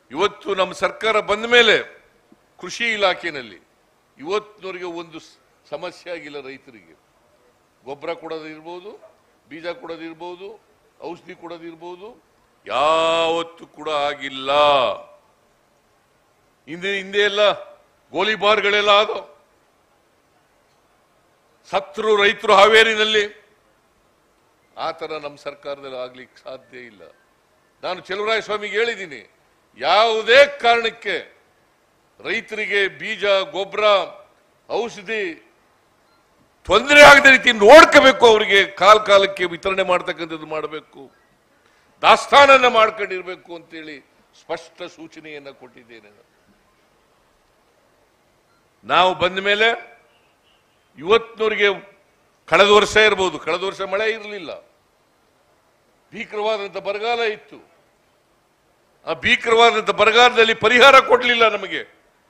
ಇವತ್ತು ನಮ್ಮ ಸರ್ಕಾರ ಬಂದ ಮೇಲೆ ಕೃಷಿ ಇಲಾಖೆನಲ್ಲಿ ಇವತ್ತಿನವರೆಗೆ ಒಂದು ಸ್- ಸಮಸ್ಯೆ ಆಗಿಲ್ಲ ರೈತರಿಗೆ ಗೊಬ್ಬರ ಕೊಡೋದಿರ್ಬೋದು ಬೀಜ ಕೊಡೋದಿರ್ಬೋದು ಔಷಧಿ ಕೊಡೋದಿರ್ಬೋದು ಯಾವತ್ತು ಕೂಡ ಆಗಿಲ್ಲ ಹಿಂದೆ ಹಿಂದೆ ಎಲ್ಲ ಗೋಲಿಬಾರ್ಗಳೆಲ್ಲ ಆದೋ ಸತ್ರು ರೈತರು ಹಾವೇರಿನಲ್ಲಿ ಆ ಥರ ನಮ್ಮ ಸರ್ಕಾರದಲ್ಲಿ ಆಗ್ಲಿಕ್ಕೆ ಸಾಧ್ಯ ಇಲ್ಲ ನಾನು ಚೆಲುವರಾಯ ಸ್ವಾಮಿಗೆ ಹೇಳಿದ್ದೀನಿ ಯಾವುದೇ ಕಾರಣಕ್ಕೆ ರೈತರಿಗೆ ಬೀಜ ಗೊಬ್ಬರ ಔಷಧಿ ತೊಂದರೆ ಆಗದ ರೀತಿ ನೋಡ್ಕೋಬೇಕು ಅವರಿಗೆ ಕಾಲ ಕಾಲಕ್ಕೆ ವಿತರಣೆ ಮಾಡ್ತಕ್ಕಂಥದ್ದು ಮಾಡಬೇಕು ದಾಸ್ತಾನನ್ನ ಮಾಡ್ಕೊಂಡಿರ್ಬೇಕು ಅಂತೇಳಿ ಸ್ಪಷ್ಟ ಸೂಚನೆಯನ್ನ ಕೊಟ್ಟಿದ್ದೇನೆ ನಾನು. ನಾವು ಬಂದ ಮೇಲೆ ಇವತ್ತಿನವರಿಗೆ ಕಳೆದ ವರ್ಷ ಇರಬಹುದು ಕಳೆದ ವರ್ಷ ಮಳೆ ಇರಲಿಲ್ಲ ಭೀಕರವಾದಂಥ ಬರಗಾಲ ಇತ್ತು ಆ ಭೀಕರವಾದಂಥ ಬರಗಾಲದಲ್ಲಿ ಪರಿಹಾರ ಕೊಡಲಿಲ್ಲ ನಮಗೆ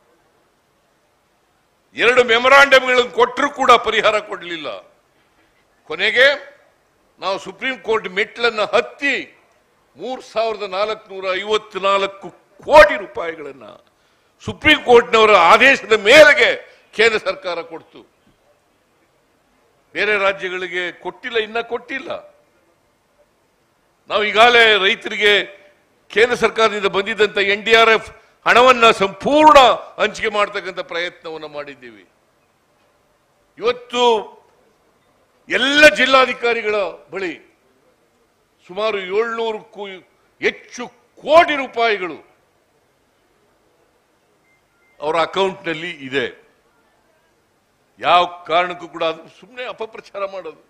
ಎರಡು ಮೆಮೊರಾಂಡಮ್ಗಳನ್ನು ಕೊಟ್ಟರೂ ಕೂಡ ಪರಿಹಾರ ಕೊಡಲಿಲ್ಲ ಕೊನೆಗೆ ನಾವು ಸುಪ್ರೀಂ ಕೋರ್ಟ್ ಮೆಟ್ಲನ್ನು ಹತ್ತಿ ಮೂರ್ ಸಾವಿರದ ನಾಲ್ಕುನೂರ ಐವತ್ನಾಲ್ಕು ಕೋಟಿ ರೂಪಾಯಿಗಳನ್ನ ಸುಪ್ರೀಂ ಕೋರ್ಟ್ನವರ ಆದೇಶದ ಮೇರೆಗೆ ಕೇಂದ್ರ ಸರ್ಕಾರ ಕೊಡ್ತು ಬೇರೆ ರಾಜ್ಯಗಳಿಗೆ ಕೊಟ್ಟಿಲ್ಲ ಇನ್ನ ಕೊಟ್ಟಿಲ್ಲ ನಾವು ಈಗಾಗಲೇ ರೈತರಿಗೆ ಕೇಂದ್ರ ಸರ್ಕಾರದಿಂದ ಬಂದಿದ್ದಂತ ಎನ್ ಡಿ ಆರ್ ಎಫ್ ಹಣವನ್ನ ಸಂಪೂರ್ಣ ಹಂಚಿಕೆ ಮಾಡತಕ್ಕಂಥ ಪ್ರಯತ್ನವನ್ನು ಮಾಡಿದ್ದೀವಿ ಇವತ್ತು ಎಲ್ಲ ಜಿಲ್ಲಾಧಿಕಾರಿಗಳ ಬಳಿ ಸುಮಾರು ಏಳ್ನೂರಕ್ಕೂ ಹೆಚ್ಚು ಕೋಟಿ ರೂಪಾಯಿಗಳು ಅವರ ಅಕೌಂಟ್ನಲ್ಲಿ ಇದೆ ಯಾವ ಕಾರಣಕ್ಕೂ ಕೂಡ ಅದು ಸುಮ್ಮನೆ ಅಪಪ್ರಚಾರ ಮಾಡೋದು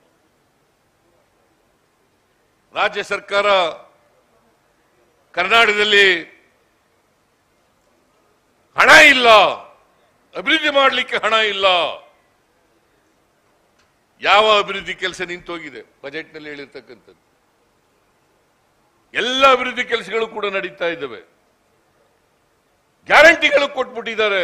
ರಾಜ್ಯ ಸರ್ಕಾರ ಕರ್ನಾಟಕದಲ್ಲಿ ಹಣ ಇಲ್ಲ ಅಭಿವೃದ್ಧಿ ಮಾಡಲಿಕ್ಕೆ ಹಣ ಇಲ್ಲ ಯಾವ ಅಭಿವೃದ್ಧಿ ಕೆಲಸ ನಿಂತೋಗಿದೆ ಬಜೆಟ್ನಲ್ಲಿ ಹೇಳಿರ್ತಕ್ಕಂಥದ್ದು ಎಲ್ಲ ಅಭಿವೃದ್ಧಿ ಕೆಲಸಗಳು ಕೂಡ ನಡೀತಾ ಇದ್ದಾವೆ ಗ್ಯಾರಂಟಿಗಳು ಕೊಟ್ಬಿಟ್ಟಿದ್ದಾರೆ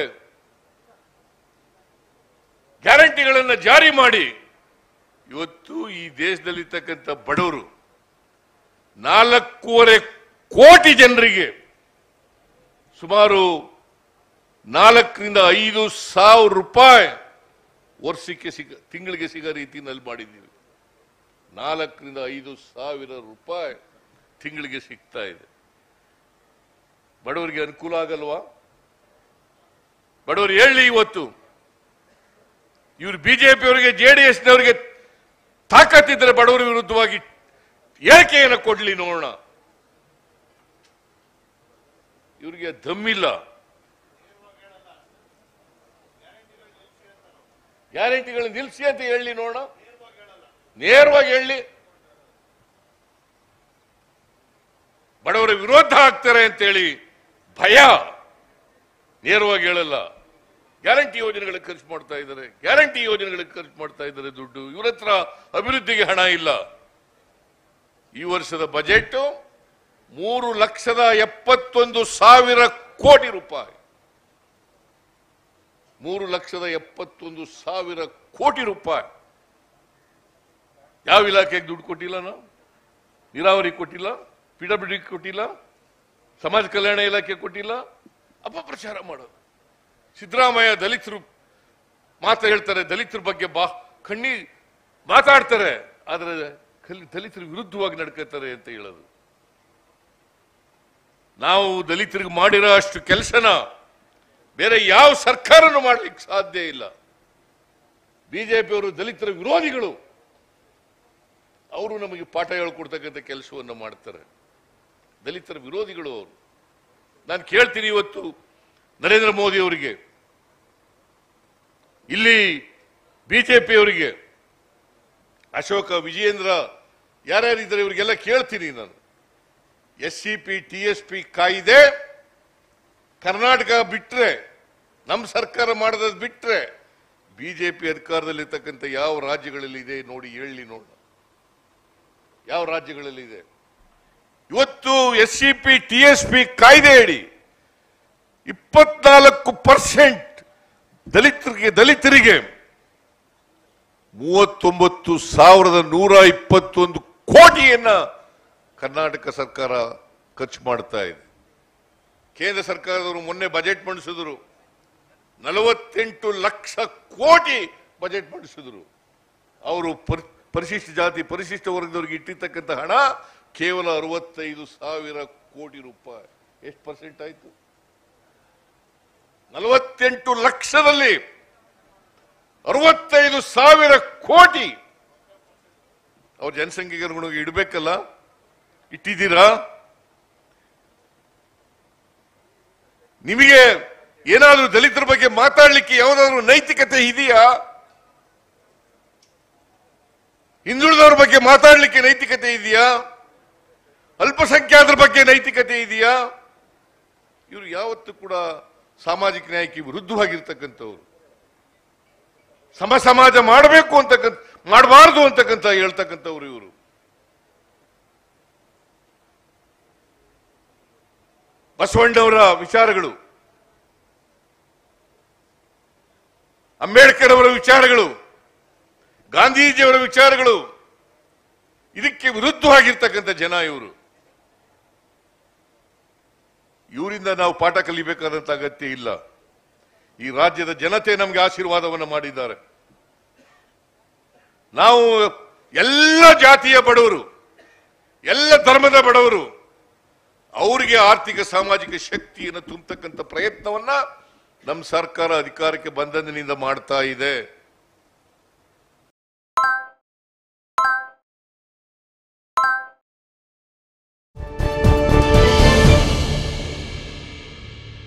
ಗ್ಯಾರಂಟಿಗಳನ್ನ ಜಾರಿ ಮಾಡಿ ಇವತ್ತು ಈ ದೇಶದಲ್ಲಿರ್ತಕ್ಕಂಥ ಬಡವರು ನಾಲ್ಕೂವರೆ ಕೋಟಿ ಜನರಿಗೆ ಸುಮಾರು ನಾಲ್ಕರಿಂದ ಐದು ಸಾವಿರ ರೂಪಾಯಿ ವರ್ಷಕ್ಕೆ ಸಿಗ ತಿಂಗಳಿಗೆ ಸಿಗೋ ರೀತಿನಲ್ಲಿ ಮಾಡಿದ್ದೀವಿ ನಾಲ್ಕರಿಂದ ಐದು ಸಾವಿರ ರೂಪಾಯಿ ತಿಂಗಳಿಗೆ ಸಿಗ್ತಾ ಇದೆ ಬಡವರಿಗೆ ಅನುಕೂಲ ಆಗಲ್ವಾ ಬಡವರು ಹೇಳಿ ಇವತ್ತು ಇವರು ಬಿಜೆಪಿಯವರಿಗೆ ಜೆ ಡಿ ಎಸ್ನವರಿಗೆ ತಾಕತ್ತಿದ್ರೆ ಬಡವರ ವಿರುದ್ಧವಾಗಿ ಹೇಳಿಕೆಯನ್ನು ಕೊಡ್ಲಿ ನೋಡೋಣ ಇವರಿಗೆ ದಮ್ಮಿಲ್ಲ ಗ್ಯಾರಂಟಿಗಳು ನಿಲ್ಲಿಸಿ ಅಂತ ಹೇಳಿ ನೋಡೋಣ ನೇರವಾಗಿ ಹೇಳಿ ಬಡವರ ವಿರೋಧ ಆಗ್ತಾರೆ ಅಂತೇಳಿ ಭಯ ನೇರವಾಗಿ ಹೇಳಲ್ಲ ಗ್ಯಾರಂಟಿ ಯೋಜನೆಗಳಿಗೆ ಖರ್ಚು ಮಾಡ್ತಾ ಇದ್ದಾರೆ ಗ್ಯಾರಂಟಿ ಯೋಜನೆಗಳಿಗೆ ಖರ್ಚು ಮಾಡ್ತಾ ಇದ್ದಾರೆ ದುಡ್ಡು ಇವ್ರ ಹತ್ರ ಅಭಿವೃದ್ಧಿಗೆ ಹಣ ಇಲ್ಲ ಈ ವರ್ಷದ ಬಜೆಟ್ ಮೂರು ಲಕ್ಷದ ಎಪ್ಪತ್ತೊಂದು ಸಾವಿರ ಕೋಟಿ ರೂಪಾಯಿ ಮೂರು ಲಕ್ಷದ ಎಪ್ಪತ್ತೊಂದು ಸಾವಿರ ಕೋಟಿ ರೂಪಾಯಿ ಯಾವ ಇಲಾಖೆಗೆ ದುಡ್ಡು ಕೊಟ್ಟಿಲ್ಲ ನಾವು ನೀರಾವರಿ ಕೊಟ್ಟಿಲ್ಲ ಪಿಡಬ್ಲ್ಯೂ ಕೊಟ್ಟಿಲ್ಲ ಸಮಾಜ ಕಲ್ಯಾಣ ಇಲಾಖೆ ಕೊಟ್ಟಿಲ್ಲ ಅಪಪ್ರಚಾರ ಮಾಡೋದು ಸಿದ್ದರಾಮಯ್ಯ ದಲಿತರು ಮಾತು ಹೇಳ್ತಾರೆ ದಲಿತರ ಬಗ್ಗೆ ಬಾ ಕಣ್ಣಿ ಮಾತಾಡ್ತಾರೆ ಆದ್ರೆ ಕಲಿ- ದಲಿತರ ವಿರುದ್ಧವಾಗಿ ನಡ್ಕೋತಾರೆ ಅಂತ ಹೇಳೋದು ನಾವು ದಲಿತರಿಗೆ ಮಾಡಿರೋ ಅಷ್ಟು ಕೆಲಸನ ಬೇರೆ ಯಾವ ಸರ್ಕಾರನೂ ಮಾಡ್ಲಿಕ್ಕೆ ಸಾಧ್ಯ ಇಲ್ಲ ಬಿಜೆಪಿಯವರು ದಲಿತರ ವಿರೋಧಿಗಳು ಅವರು ನಮಗೆ ಪಾಠ ಹೇಳ್ಕೊಡ್ತಕ್ಕಂಥ ಕೆಲಸವನ್ನು ಮಾಡ್ತಾರೆ ದಲಿತರ ವಿರೋಧಿಗಳು ಅವರು ನಾನು ಕೇಳ್ತೀನಿ ಇವತ್ತು ನರೇಂದ್ರ ಮೋದಿ ಅವರಿಗೆ ಇಲ್ಲಿ ಬಿಜೆಪಿಯವರಿಗೆ ಅಶೋಕ ವಿಜಯೇಂದ್ರ ಯಾರ್ಯಾರಿದ್ದಾರೆ ಇವರಿಗೆಲ್ಲ ಕೇಳ್ತೀನಿ ನಾನು S C P T S P ಕಾಯ್ದೆ ಕರ್ನಾಟಕ ಬಿಟ್ರೆ ನಮ್ಮ ಸರ್ಕಾರ ಮಾಡದ ಬಿಟ್ರೆ ಬಿಜೆಪಿ ಅಧಿಕಾರದಲ್ಲಿರ್ತಕ್ಕಂಥ ಯಾವ ರಾಜ್ಯಗಳಲ್ಲಿ ಇದೆ ನೋಡಿ ಹೇಳಿ ನೋಡೋಣ ಯಾವ ರಾಜ್ಯಗಳಲ್ಲಿ ಇದೆ ಇವತ್ತು S C P T S P ಕಾಯ್ದೆ ಅಡಿ ಇಪ್ಪತ್ನಾಲ್ಕು ಪರ್ಸೆಂಟ್ ದಲಿತರಿಗೆ ದಲಿತರಿಗೆ ಮೂವತ್ತೊಂಬತ್ತು ಸಾವಿರದ ನೂರ ಇಪ್ಪತ್ತೊಂದು ಕೋಟಿಯನ್ನ ಕರ್ನಾಟಕ ಸರ್ಕಾರ ಖರ್ಚು ಮಾಡ್ತಾ ಇದೆ ಕೇಂದ್ರ ಸರ್ಕಾರದವರು ಮೊನ್ನೆ ಬಜೆಟ್ ಮಂಡಿಸಿದ್ರು ನಲವತ್ತೆಂಟು ಲಕ್ಷ ಕೋಟಿ ಬಜೆಟ್ ಮಂಡಿಸಿದ್ರು ಅವರು ಪರ್- ಪರಿಶಿಷ್ಟ ಜಾತಿ ಪರಿಶಿಷ್ಟ ವರ್ಗದವರಿಗೆ ಇಟ್ಟಿರ್ತಕ್ಕಂಥ ಹಣ ಕೇವಲ ಅರವತ್ತೈದು ಸಾವಿರ ಕೋಟಿ ರೂಪಾಯಿ ಎಷ್ಟು ಪರ್ಸೆಂಟ್ ಆಯ್ತು ನಲವತ್ತೆಂಟು ಲಕ್ಷದಲ್ಲಿ ಅರವತ್ತೈದು ಸಾವಿರ ಕೋಟಿ ಅವ್ರ ಜನಸಂಖ್ಯೆಗೆ ಅನುಗುಣವಾಗಿ ಇಡಬೇಕಲ್ಲ ಇಟ್ಟಿದ್ದೀರಾ ನಿಮಗೆ ಏನಾದರೂ ದಲಿತರ ಬಗ್ಗೆ ಮಾತಾಡ್ಲಿಕ್ಕೆ ಯಾವುದಾದ್ರೂ ನೈತಿಕತೆ ಇದೆಯಾ ಹಿಂದುಳಿದವ್ರ ಬಗ್ಗೆ ಮಾತಾಡ್ಲಿಕ್ಕೆ ನೈತಿಕತೆ ಇದೆಯಾ ಅಲ್ಪಸಂಖ್ಯಾತರ ಬಗ್ಗೆ ನೈತಿಕತೆ ಇದೆಯಾ ಇವರು ಯಾವತ್ತೂ ಕೂಡ ಸಾಮಾಜಿಕ ನ್ಯಾಯಕ್ಕೆ ವಿರುದ್ಧವಾಗಿರ್ತಕ್ಕಂಥವ್ರು ಸಮ ಸಮಾಜ ಮಾಡಬೇಕು ಅಂತಕ್ಕಂಥ ಮಾಡಬಾರದು ಅಂತಕ್ಕಂಥ ಹೇಳ್ತಕ್ಕಂಥವ್ರು ಇವರು ಬಸವಣ್ಣವರ ವಿಚಾರಗಳು ಅಂಬೇಡ್ಕರ್ ಅವರ ವಿಚಾರಗಳು ಗಾಂಧೀಜಿಯವರ ವಿಚಾರಗಳು ಇದಕ್ಕೆ ವಿರುದ್ಧವಾಗಿರ್ತಕ್ಕಂಥ ಜನ ಇವರು ಇವರಿಂದ ನಾವು ಪಾಠ ಕಲಿಬೇಕಾದಂತ ಅಗತ್ಯ ಇಲ್ಲ ಈ ರಾಜ್ಯದ ಜನತೆ ನಮಗೆ ಆಶೀರ್ವಾದವನ್ನು ಮಾಡಿದ್ದಾರೆ ನಾವು ಎಲ್ಲ ಜಾತಿಯ ಬಡವರು ಎಲ್ಲ ಧರ್ಮದ ಬಡವರು ಅವರಿಗೆ ಆರ್ಥಿಕ ಸಾಮಾಜಿಕ ಶಕ್ತಿಯನ್ನು ತುಂಬತಕ್ಕಂಥ ಪ್ರಯತ್ನವನ್ನ ನಮ್ಮ ಸರ್ಕಾರ ಅಧಿಕಾರಕ್ಕೆ ಬಂದಂದಿನಿಂದ ಮಾಡ್ತಾ ಇದೆ